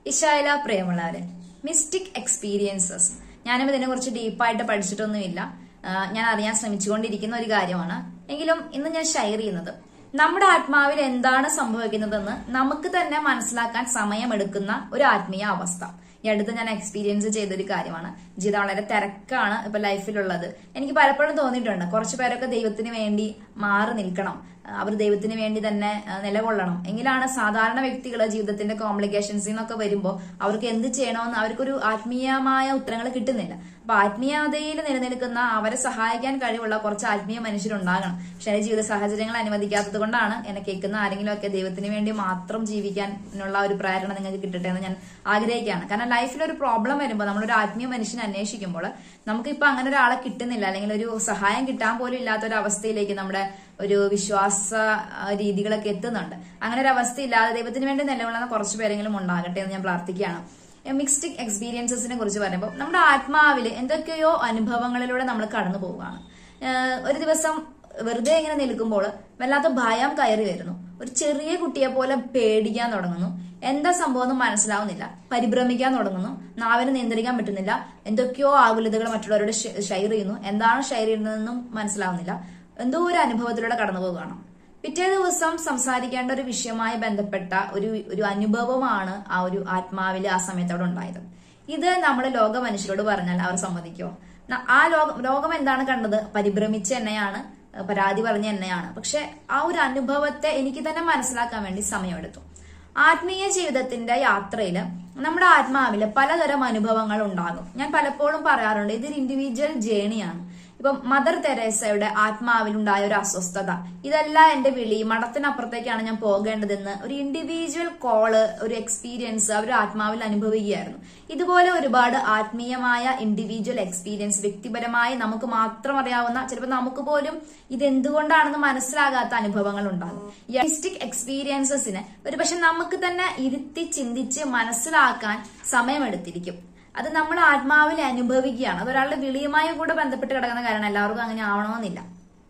ഇഷായില പ്രിയമുള്ളവരെ mystic experiences ഞാനും ഇതിനെ കുറിച്ച് ഡീപ്പായിട്ട് പഠിച്ചിട്ടൊന്നുമില്ല ആ, ഞാൻ അറിയാൻ ശ്രമിച്ചുകൊണ്ടിരിക്കുന്ന ഒരു കാര്യമാണ് എങ്കിലും ഇന്ന് ഞാൻ ഷെയർ ചെയ്യുന്നത് നമ്മുടെ ആത്മാവിൽ എന്താണ് സംഭവിക്കുന്നതെന്ന് നമുക്ക് തന്നെ മനസ്സിലാക്കാൻ സമയമെടുക്കുന്ന ഒരു ആത്മീയ അവസ്ഥ ഈ അടുത്ത് ഞാൻ എക്സ്പീരിയൻസ് ചെയ്തൊരു കാര്യമാണ് ജീവിതം വളരെ തിരക്കാണ് ഇപ്പൊ ലൈഫിലുള്ളത് എനിക്ക് പലപ്പോഴും തോന്നിയിട്ടുണ്ട് കുറച്ചു പേരൊക്കെ ദൈവത്തിന് വേണ്ടി മാറി നിൽക്കണം അവർ ദൈവത്തിന് വേണ്ടി തന്നെ ആ, നിലകൊള്ളണം എങ്കിലാണ് സാധാരണ വ്യക്തികൾ ജീവിതത്തിന്റെ കോംപ്ലിക്കേഷൻസിൽ നിന്നൊക്കെ വരുമ്പോൾ അവർക്ക് എന്ത് ചെയ്യണമെന്ന് അവർക്കൊരു ആത്മീയമായ ഉത്തരങ്ങൾ കിട്ടുന്നില്ല അപ്പൊ ആത്മീയതയിൽ നിലനിൽക്കുന്ന അവരെ സഹായിക്കാൻ കഴിവുള്ള കുറച്ച് ആത്മീയ മനുഷ്യരുണ്ടാകണം പക്ഷെ എന്റെ ജീവിത സാഹചര്യങ്ങൾ അനുവദിക്കാത്തത് കൊണ്ടാണ് എന്നെ കേൾക്കുന്ന ആരെങ്കിലും ഒക്കെ ദൈവത്തിന് വേണ്ടി മാത്രം ജീവിക്കാനുള്ള ഒരു പ്രേരണ നിങ്ങൾക്ക് കിട്ടട്ടെ എന്ന് ഞാൻ ആഗ്രഹിക്കുകയാണ് കാരണം ലൈഫിൽ ഒരു പ്രോബ്ലം വരുമ്പോൾ നമ്മളൊരു ആത്മീയ മനുഷ്യനെ അന്വേഷിക്കുമ്പോൾ നമുക്കിപ്പോ അങ്ങനെ ഒരാളെ കിട്ടുന്നില്ല അല്ലെങ്കിൽ ഒരു സഹായം കിട്ടാൻ പോലും ഇല്ലാത്ത ഒരു അവസ്ഥയിലേക്ക് നമ്മുടെ ഒരു വിശ്വാസ ആ, രീതികളൊക്കെ എത്തുന്നുണ്ട് അങ്ങനെ ഒരു അവസ്ഥ ഇല്ലാതെ ദൈവത്തിന് വേണ്ടി നിലകൊള്ളുന്ന കുറച്ച് പേരെങ്കിലും ഉണ്ടാകട്ടെ എന്ന് ഞാൻ പ്രാർത്ഥിക്കുകയാണ് മിക്സ്റ്റിക് എക്സ്പീരിയൻസസിനെ കുറിച്ച് പറയുമ്പോൾ നമ്മുടെ ആത്മാവിൽ എന്തൊക്കെയോ അനുഭവങ്ങളിലൂടെ നമ്മൾ കടന്നു പോവുകയാണ് ഏഹ് ഒരു ദിവസം വെറുതെ ഇങ്ങനെ നിൽക്കുമ്പോൾ വല്ലാത്ത ഭയം കയറി വരുന്നു ഒരു ചെറിയ കുട്ടിയെ പോലെ പേടിക്കാൻ തുടങ്ങുന്നു എന്താ സംഭവം എന്ന് മനസ്സിലാവുന്നില്ല പരിഭ്രമിക്കാൻ തുടങ്ങുന്നു നാവിനെ നിയന്ത്രിക്കാൻ പറ്റുന്നില്ല എന്തൊക്കെയോ ആകുലതകൾ മറ്റുള്ളവരോട് ഷെയർ ചെയ്യുന്നു എന്താണ് ഷെയർ ചെയ്യുന്നതെന്നും മനസ്സിലാവുന്നില്ല എന്തോ ഒരു അനുഭവത്തിലൂടെ കടന്നു പോവുകയാണ് പിറ്റേ ദിവസം സംസാരിക്കേണ്ട ഒരു വിഷയവുമായി ബന്ധപ്പെട്ട ഒരു ഒരു അനുഭവമാണ് ആ ഒരു ആത്മാവിൽ ആ സമയത്തോടെ ഉണ്ടായത് ഇത് നമ്മൾ ലോക മനുഷ്യരോട് പറഞ്ഞാൽ അവർ സമ്മതിക്കോ ന- ആ ലോകം ലോകം എന്താണ് കണ്ടത് പരിഭ്രമിച്ച എന്നെയാണ് ഏഹ് പരാതി പറഞ്ഞ എന്നെയാണ് പക്ഷെ ആ ഒരു അനുഭവത്തെ എനിക്ക് തന്നെ മനസ്സിലാക്കാൻ വേണ്ടി സമയമെടുത്തു ആത്മീയ ജീവിതത്തിന്റെ യാത്രയിൽ നമ്മുടെ ആത്മാവിൽ പലതരം അനുഭവങ്ങൾ ഉണ്ടാകും ഞാൻ പലപ്പോഴും പറയാറുണ്ട് ഇതൊരു ഇൻഡിവിജ്വൽ ജേണിയാണ് ഇപ്പം മദർ തെരേസയുടെ ആത്മാവിലുണ്ടായ ഒരു അസ്വസ്ഥത ഇതല്ല എന്റെ വിളി മഠത്തിനപ്പുറത്തേക്കാണ് ഞാൻ പോകേണ്ടതെന്ന് ഒരു ഇൻഡിവിജ്വൽ കോള് ഒരു എക്സ്പീരിയൻസ് അവർ ആത്മാവിൽ അനുഭവിക്കുകയായിരുന്നു ഇതുപോലെ ഒരുപാട് ആത്മീയമായ ഇൻഡിവിജ്വൽ എക്സ്പീരിയൻസ് വ്യക്തിപരമായി നമുക്ക് മാത്രം അറിയാവുന്ന ചിലപ്പോൾ നമുക്ക് പോലും ഇത് എന്തുകൊണ്ടാണെന്ന് മനസ്സിലാകാത്ത അനുഭവങ്ങൾ ഉണ്ടാകും യസ്റ്റിക് എക്സ്പീരിയൻസസിന് ഒരു പക്ഷെ നമുക്ക് തന്നെ ഇരുത്തി ചിന്തിച്ച് മനസ്സിലാക്കാൻ സമയമെടുത്തിരിക്കും അത് നമ്മൾ ആത്മാവിൽ അനുഭവിക്കുകയാണ് അത് ഒരാളുടെ വിളിയുമായി കൂടെ ബന്ധപ്പെട്ട് കിടക്കുന്ന കാരണം എല്ലാവർക്കും അങ്ങനെ ആവണമെന്നില്ല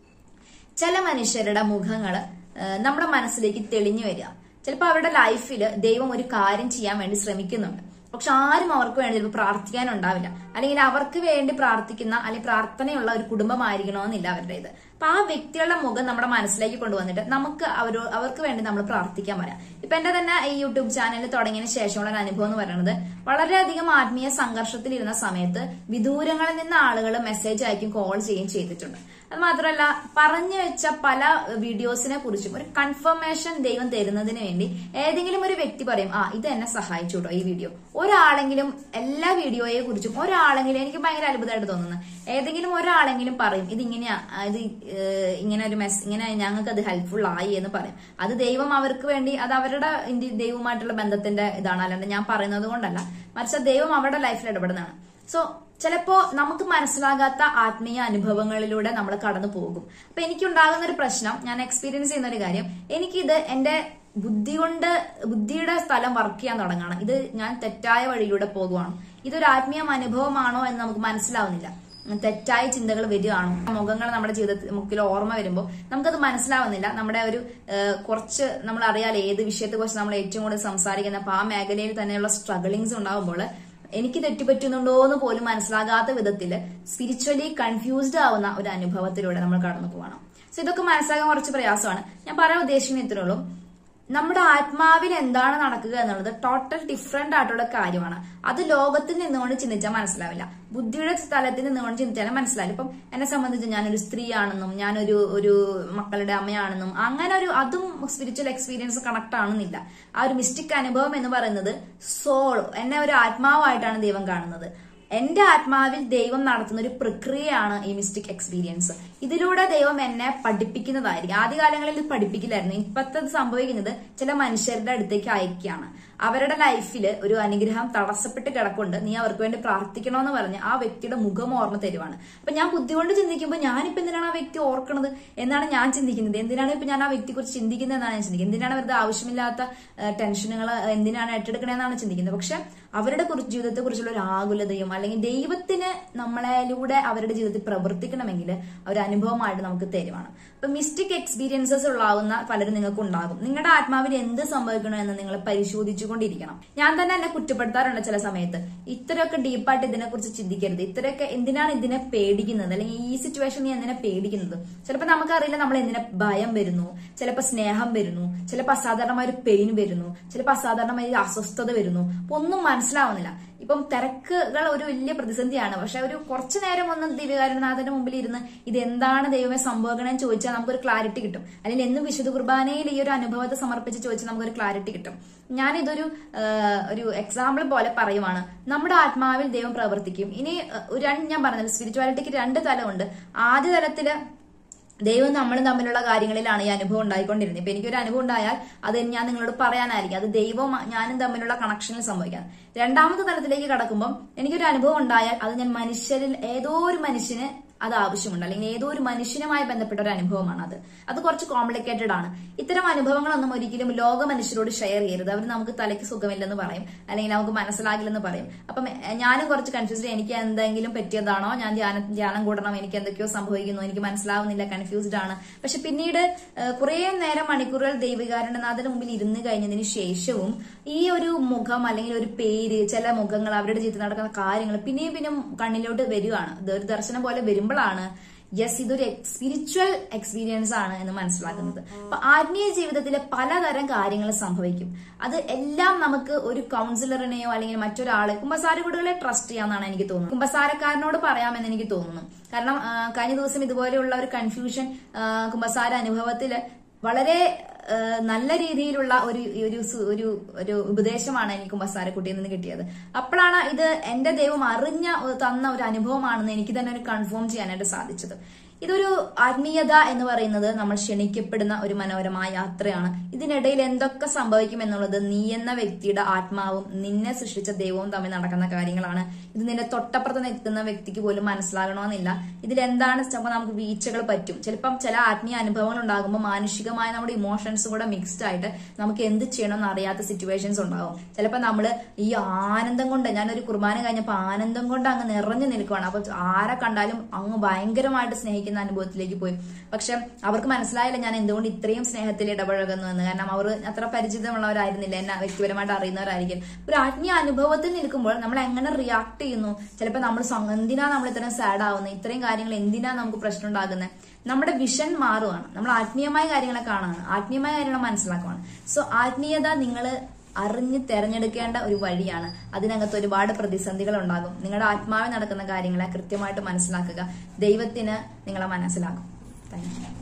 ചില മനുഷ്യരുടെ മുഖങ്ങള് ഏഹ്, നമ്മുടെ മനസ്സിലേക്ക് തെളിഞ്ഞു വരിക ചിലപ്പോൾ അവരുടെ ലൈഫിൽ ദൈവം ഒരു കാര്യം ചെയ്യാൻ വേണ്ടി ശ്രമിക്കുന്നുണ്ട് പക്ഷെ ആരും അവർക്ക് വേണ്ടി ചിലപ്പോൾ പ്രാർത്ഥിക്കാനുണ്ടാവില്ല അല്ലെങ്കിൽ അവർക്ക് വേണ്ടി പ്രാർത്ഥിക്കുന്ന അല്ലെങ്കിൽ പ്രാർത്ഥനയുള്ള ഒരു കുടുംബമായിരിക്കണമെന്നില്ല അവരുടേത് അപ്പൊ ആ വ്യക്തികളുടെ മുഖം നമ്മുടെ മനസ്സിലേക്ക് കൊണ്ടുവന്നിട്ട് നമുക്ക് അവരോ അവർക്ക് വേണ്ടി നമ്മൾ പ്രാർത്ഥിക്കാൻ പറയാം ഇപ്പൊ എന്റെ തന്നെ ഈ യൂട്യൂബ് ചാനൽ തുടങ്ങിയതിന് ശേഷമുള്ള ഒരു അനുഭവം എന്ന് പറയുന്നത് വളരെയധികം ആത്മീയ സംഘർഷത്തിലിരുന്ന സമയത്ത് വിദൂരങ്ങളിൽ നിന്ന് ആളുകൾ മെസ്സേജ് അയക്കും കോൾ ചെയ്യുകയും ചെയ്തിട്ടുണ്ട് അത് മാത്രമല്ല പറഞ്ഞു വെച്ച പല വീഡിയോസിനെ കുറിച്ചും ഒരു കൺഫർമേഷൻ ദൈവം തരുന്നതിന് വേണ്ടി ഏതെങ്കിലും ഒരു വ്യക്തി പറയും ആ ഇത് എന്നെ സഹായിച്ചു കേട്ടോ ഈ വീഡിയോ ഒരാളെങ്കിലും എല്ലാ വീഡിയോയെ കുറിച്ചും ഒരാളെങ്കിലും എനിക്ക് ഭയങ്കര അത്ഭുതമായിട്ട് തോന്നുന്നു ഏതെങ്കിലും ഒരാളെങ്കിലും പറയും ഇത് ഇങ്ങനെയാ ആ, ഇത് ഏഹ്, ഇങ്ങനെ ഒരു മെസ് ഇങ്ങനെ ഞങ്ങൾക്ക് അത് ഹെൽപ്ഫുൾ ആയി എന്ന് പറയും അത് ദൈവം അവർക്ക് വേണ്ടി അത് അവരുടെ ഇന്ത്യ ദൈവമായിട്ടുള്ള ബന്ധത്തിന്റെ ഇതാണ് അല്ലാണ്ട് ഞാൻ പറയുന്നത് കൊണ്ടല്ല മറിച്ച് ദൈവം അവരുടെ ലൈഫിൽ ഇടപെടുന്നതാണ് സോ ചിലപ്പോ നമുക്ക് മനസ്സിലാകാത്ത ആത്മീയ അനുഭവങ്ങളിലൂടെ നമ്മൾ കടന്നു പോകും അപ്പൊ എനിക്കുണ്ടാകുന്ന ഒരു പ്രശ്നം ഞാൻ എക്സ്പീരിയൻസ് ചെയ്യുന്ന ഒരു കാര്യം എനിക്കിത് എന്റെ ബുദ്ധി കൊണ്ട് ബുദ്ധിയുടെ സ്ഥലം വർക്ക് ചെയ്യാൻ തുടങ്ങണം ഇത് ഞാൻ തെറ്റായ വഴിയിലൂടെ പോകുവാണ് ഇതൊരു ആത്മീയ അനുഭവമാണോ എന്ന് നമുക്ക് മനസ്സിലാവുന്നില്ല തെറ്റായ ചിന്തകൾ വരികയാണോ മുഖങ്ങൾ നമ്മുടെ ജീവിതത്തിൽ മുക്കിൽ ഓർമ്മ വരുമ്പോൾ നമുക്കത് മനസ്സിലാവുന്നില്ല നമ്മുടെ ഒരു ഏഹ്, കുറച്ച് നമ്മൾ അറിയാലോ ഏത് വിഷയത്തെ കുറിച്ച് നമ്മൾ ഏറ്റവും കൂടുതൽ സംസാരിക്കുന്ന അപ്പൊ ആ മേഖലയിൽ തന്നെയുള്ള സ്ട്രഗിളിങ്സ് ഉണ്ടാകുമ്പോൾ എനിക്ക് തെറ്റുപറ്റുന്നുണ്ടോ എന്ന് പോലും മനസ്സിലാകാത്ത വിധത്തില് സ്പിരിച്വലി കൺഫ്യൂസ്ഡ് ആവുന്ന ഒരു അനുഭവത്തിലൂടെ നമ്മൾ കടന്നു പോകണം സോ ഇതൊക്കെ മനസ്സിലാക്കാൻ കുറച്ച് പ്രയാസമാണ് ഞാൻ പറയാൻ ഉദ്ദേശിക്കുന്ന ഇത്രേ ഉള്ളൂ നമ്മുടെ ആത്മാവിൽ എന്താണ് നടക്കുക എന്നുള്ളത് ടോട്ടൽ ഡിഫറെന്റ് ആയിട്ടുള്ള കാര്യമാണ് അത് ലോകത്തിൽ നിന്നുകൊണ്ട് ചിന്തിച്ചാൽ മനസ്സിലാവില്ല ബുദ്ധിയുടെ സ്ഥലത്തിൽ നിന്നുകൊണ്ട് ചിന്തിച്ചാലും മനസ്സിലാവില്ല ഇപ്പം എന്നെ സംബന്ധിച്ച് ഞാനൊരു സ്ത്രീയാണെന്നും ഞാനൊരു ഒരു മക്കളുടെ അമ്മയാണെന്നും അങ്ങനെ ഒരു അതും സ്പിരിച്വൽ എക്സ്പീരിയൻസ് കണക്ട് ആണെന്നില്ല ആ ഒരു മിസ്റ്റിക് അനുഭവം എന്ന് പറയുന്നത് സോൾ എന്നെ ഒരു ആത്മാവായിട്ടാണ് ദൈവം കാണുന്നത് എന്റെ ആത്മാവിൽ ദൈവം നടത്തുന്ന ഒരു പ്രക്രിയയാണ് ഈ മിസ്റ്റിക് എക്സ്പീരിയൻസ് ഇതിലൂടെ ദൈവം എന്നെ പഠിപ്പിക്കുന്നതായിരിക്കും ആദ്യകാലങ്ങളിൽ ഇത് പഠിപ്പിക്കില്ലായിരുന്നു ഇപ്പത്തെ ഇത് സംഭവിക്കുന്നത് ചില മനുഷ്യരുടെ അടുത്തേക്ക് അയക്കുകയാണ് അവരുടെ ലൈഫിൽ ഒരു അനുഗ്രഹം തടസ്സപ്പെട്ട് കിടക്കുന്നുണ്ട് നീ അവർക്ക് വേണ്ടി പ്രാർത്ഥിക്കണമെന്ന് പറഞ്ഞ് ആ വ്യക്തിയുടെ മുഖം ഓർമ്മ തരുവാണ് അപ്പൊ ഞാൻ ബുദ്ധി കൊണ്ട് ചിന്തിക്കുമ്പോൾ ഞാനിപ്പോ എന്തിനാണ് ആ വ്യക്തി ഓർക്കണത് എന്നാണ് ഞാൻ ചിന്തിക്കുന്നത് എന്തിനാണ് ഇപ്പൊ ഞാൻ ആ വ്യക്തിയെ കുറിച്ച് ചിന്തിക്കുന്നത് എന്നാണ് ഞാൻ ചിന്തിക്കുന്നത് എന്തിനാണ് വെറുതെ ആവശ്യമില്ലാത്ത ടെൻഷനുകൾ എന്തിനാണ് ഏറ്റെടുക്കണേന്നാണ് ചിന്തിക്കുന്നത് പക്ഷെ അവരുടെ കുറിച്ച് ജീവിതത്തെ കുറിച്ചുള്ള ഒരു ആകുലതയും അല്ലെങ്കിൽ ദൈവത്തിന് നമ്മളെലൂടെ അവരുടെ ജീവിതത്തിൽ പ്രവർത്തിക്കണമെങ്കിൽ ഒരു അനുഭവമായിട്ട് നമുക്ക് തരുവാണ് അപ്പൊ മിസ്റ്റിക് എക്സ്പീരിയൻസസ് ഉള്ളാവുന്ന പലരും നിങ്ങൾക്ക് ഉണ്ടാകും നിങ്ങളുടെ ആത്മാവിൽ എന്ത് സംഭവിക്കണോ എന്ന് നിങ്ങൾ പരിശോധിച്ചു സംഭവിച്ചുകൊണ്ടിരിക്കണം ഞാൻ തന്നെ എന്നെ കുറ്റപ്പെടുത്താറുണ്ട് ചില സമയത്ത് ഇത്രയൊക്കെ ഡീപ്പായിട്ട് ഇതിനെക്കുറിച്ച് ചിന്തിക്കരുത് ഇത്രയൊക്കെ എന്തിനാണ് ഇതിനെ പേടിക്കുന്നത് അല്ലെങ്കിൽ ഈ സിറ്റുവേഷൻ നീ എന്തിനെ പേടിക്കുന്നത് ചിലപ്പോൾ നമുക്കറിയില്ല നമ്മൾ എന്തിനെ ഭയം വരുന്നു ചിലപ്പോൾ സ്നേഹം വരുന്നു ചിലപ്പോൾ അസാധാരണമായ ഒരു പെയിൻ വരുന്നു ചിലപ്പോൾ അസാധാരണമായ ഒരു അസ്വസ്ഥത വരുന്നു അപ്പൊ ഒന്നും മനസ്സിലാവുന്നില്ല ഇപ്പം തിരക്കുകൾ ഒരു വലിയ പ്രതിസന്ധിയാണ് പക്ഷെ ഒരു കുറച്ചു നേരം ഒന്ന് ദിവ്യകാരണനാഥന്റെ മുമ്പിൽ ഇരുന്ന് ഇത് എന്താണ് ദൈവമേ സംഭവിക്കണമെന്ന് ചോദിച്ചാൽ നമുക്കൊരു ക്ലാരിറ്റി കിട്ടും അല്ലെങ്കിൽ എന്നും വിശുദ്ധ കുർബാനയിൽ ഈ ഒരു അനുഭവത്തെ സമർപ്പിച്ച് ചോദിച്ചാൽ നമുക്കൊരു ക്ലാരിറ്റി കിട്ടും ഞാനിതൊരു ആ, ഒരു എക്സാമ്പിൾ പോലെ പറയുവാണ് നമ്മുടെ ആത്മാവിൽ ദൈവം പ്രവർത്തിക്കും ഇനി ആ, ഒരു രണ്ട് ഞാൻ പറഞ്ഞത് സ്പിരിച്വാലിറ്റിക്ക് രണ്ട് തലമുണ്ട് ആദ്യ തലത്തില് ദൈവം നമ്മളും തമ്മിലുള്ള കാര്യങ്ങളിലാണ് ഈ അനുഭവം ഉണ്ടായിക്കൊണ്ടിരുന്നത് ഇപ്പൊ എനിക്കൊരു അനുഭവം ഉണ്ടായാൽ അത് ഞാൻ നിങ്ങളോട് പറയാനായിരിക്കും അത് ദൈവവും ഞാനും തമ്മിലുള്ള കണക്ഷനിൽ സംഭവിക്കാം രണ്ടാമത്തെ തലത്തിലേക്ക് കടക്കുമ്പോൾ എനിക്കൊരു അനുഭവം ഉണ്ടായാൽ അത് ഞാൻ മനുഷ്യരിൽ ഏതോ ഒരു മനുഷ്യന് അത് ആവശ്യമുണ്ട് അല്ലെങ്കിൽ ഏതോ ഒരു മനുഷ്യനുമായി ബന്ധപ്പെട്ട ഒരു അനുഭവമാണ് അത് അത് കുറച്ച് കോംപ്ലിക്കേറ്റഡ് ആണ് ഇത്തരം അനുഭവങ്ങളൊന്നും ഒരിക്കലും ലോക മനുഷ്യരോട് ഷെയർ ചെയ്യരുത് അവർ നമുക്ക് തലയ്ക്ക് സുഖമില്ലെന്ന് പറയും അല്ലെങ്കിൽ നമുക്ക് മനസ്സിലാകില്ലെന്ന് പറയും അപ്പം എ, ഞാനും കുറച്ച് കൺഫ്യൂസ്ഡ് എനിക്ക് എന്തെങ്കിലും പറ്റിയതാണോ ഞാൻ ധ്യാനം ധ്യാനം കൂടണം എനിക്ക് എന്തൊക്കെയോ സംഭവിക്കുന്നു എനിക്ക് മനസ്സിലാവുന്നില്ല കൺഫ്യൂസ്ഡ് ആണ് പക്ഷെ പിന്നീട് കുറെ നേരം മണിക്കൂറുകൾ ദൈവികാരണനാഥന് മുമ്പിൽ ഇരുന്ന് കഴിഞ്ഞതിന് ശേഷവും ഈ ഒരു മുഖം അല്ലെങ്കിൽ ഒരു പേര് ചില മുഖങ്ങൾ അവരുടെ ജീവിതത്തിൽ നടക്കുന്ന കാര്യങ്ങൾ പിന്നെയും പിന്നെയും കണ്ണിലോട്ട് വരികയാണ് ഇത് ഒരു ദർശനം പോലെ വരുമ്പോഴാണ് യെസ് ഇതൊരു സ്പിരിച്വൽ എക്സ്പീരിയൻസ് ആണ് എന്ന് മനസ്സിലാക്കുന്നത് അപ്പൊ ആത്മീയ ജീവിതത്തിലെ പലതരം കാര്യങ്ങൾ സംഭവിക്കും അത് എല്ലാം നമുക്ക് ഒരു കൗൺസിലറിനെയോ അല്ലെങ്കിൽ മറ്റൊരാളെ കുമ്പസാരക്കുടുകളെ ട്രസ്റ്റ് ചെയ്യാമെന്നാണ് എനിക്ക് തോന്നുന്നത് കുമ്പസാരക്കാരനോട് പറയാമെന്ന് എനിക്ക് തോന്നുന്നു കാരണം ആ, കഴിഞ്ഞ ദിവസം ഇതുപോലെയുള്ള ഒരു കൺഫ്യൂഷൻ കുമ്പസാര അനുഭവത്തില് വളരെ ആ, നല്ല രീതിയിലുള്ള ഒരു ഒരു സു- ഒരു ഒരു ഉപദേശമാണ് എനിക്ക് കുമ്പസാരക്കുട്ടിയിൽ നിന്ന് കിട്ടിയത് അപ്പോഴാണ് ഇത് എന്റെ ദൈവം അറിഞ്ഞ ഒരു- തന്ന ഒരു അനുഭവമാണെന്ന് എനിക്ക് തന്നെ ഒരു കൺഫേം ചെയ്യാനായിട്ട് സാധിച്ചത് ഇതൊരു ആത്മീയത എന്ന് പറയുന്നത് നമ്മൾ ക്ഷണിക്കപ്പെടുന്ന ഒരു മനോഹരമായ യാത്രയാണ് ഇതിനിടയിൽ എന്തൊക്കെ സംഭവിക്കും എന്നുള്ളത് നീ എന്ന വ്യക്തിയുടെ ആത്മാവും നിന്നെ സൃഷ്ടിച്ച ദൈവവും തമ്മിൽ നടക്കുന്ന കാര്യങ്ങളാണ് ഇത് നിന്റെ തൊട്ടപ്പുറത്ത് നിൽക്കുന്ന വ്യക്തിക്ക് പോലും മനസ്സിലാകണമെന്നില്ല ഇതിൽ എന്താണ് ചിലപ്പോൾ നമുക്ക് വീഴ്ചകൾ പറ്റും ചിലപ്പം ചില ആത്മീയ അനുഭവങ്ങൾ ഉണ്ടാകുമ്പോൾ മാനുഷികമായ നമ്മുടെ ഇമോഷൻസ് കൂടെ മിക്സ്ഡ് ആയിട്ട് നമുക്ക് എന്ത് ചെയ്യണമെന്ന് അറിയാത്ത സിറ്റുവേഷൻസ് ഉണ്ടാകും ചിലപ്പോൾ നമ്മൾ ഈ ആനന്ദം കൊണ്ട് ഞാനൊരു കുർബാന കഴിഞ്ഞപ്പോൾ ആനന്ദം കൊണ്ട് അങ്ങ് നിറഞ്ഞു നിൽക്കുവാണ് അപ്പൊ ആരെ കണ്ടാലും അങ്ങ് ഭയങ്കരമായിട്ട് സ്നേഹിക്കുന്ന അനുഭവത്തിലേക്ക് പോയി പക്ഷെ അവർക്ക് മനസ്സിലായില്ല ഞാൻ എന്തുകൊണ്ട് ഇത്രയും സ്നേഹത്തിൽ ഇടപഴകുന്നു എന്ന് കാരണം അവർ അത്ര പരിചിതമുള്ളവരായിരുന്നില്ല എന്നെ വ്യക്തിപരമായിട്ട് അറിയുന്നവരായിരിക്കും ഒരു ആത്മീയ അനുഭവത്തിൽ നിൽക്കുമ്പോൾ നമ്മൾ എങ്ങനെ റിയാക്ട് ചെയ്യുന്നു ചിലപ്പോൾ നമ്മൾ സ്വ- എന്തിനാ നമ്മൾ ഇത്രയും സാഡ് ആവുന്നത് ഇത്രയും കാര്യങ്ങൾ എന്തിനാ നമുക്ക് പ്രശ്നം ഉണ്ടാകുന്നത് നമ്മുടെ വിഷൻ മാറുകയാണ് നമ്മൾ ആത്മീയമായ കാര്യങ്ങളെ കാണുകയാണ് ആത്മീയമായ കാര്യങ്ങളെ മനസ്സിലാക്കുകയാണ് സോ ആത്മീയത നിങ്ങൾ അറിഞ്ഞ് തെരഞ്ഞെടുക്കേണ്ട ഒരു വഴിയാണ് അതിനകത്ത് ഒരുപാട് പ്രതിസന്ധികൾ ഉണ്ടാകും നിങ്ങളുടെ ആത്മാവിൽ നടക്കുന്ന കാര്യങ്ങളെ കൃത്യമായിട്ട് മനസ്സിലാക്കുക ദൈവത്തിന് നിങ്ങളെ മനസ്സിലാക്കും താങ്ക് യു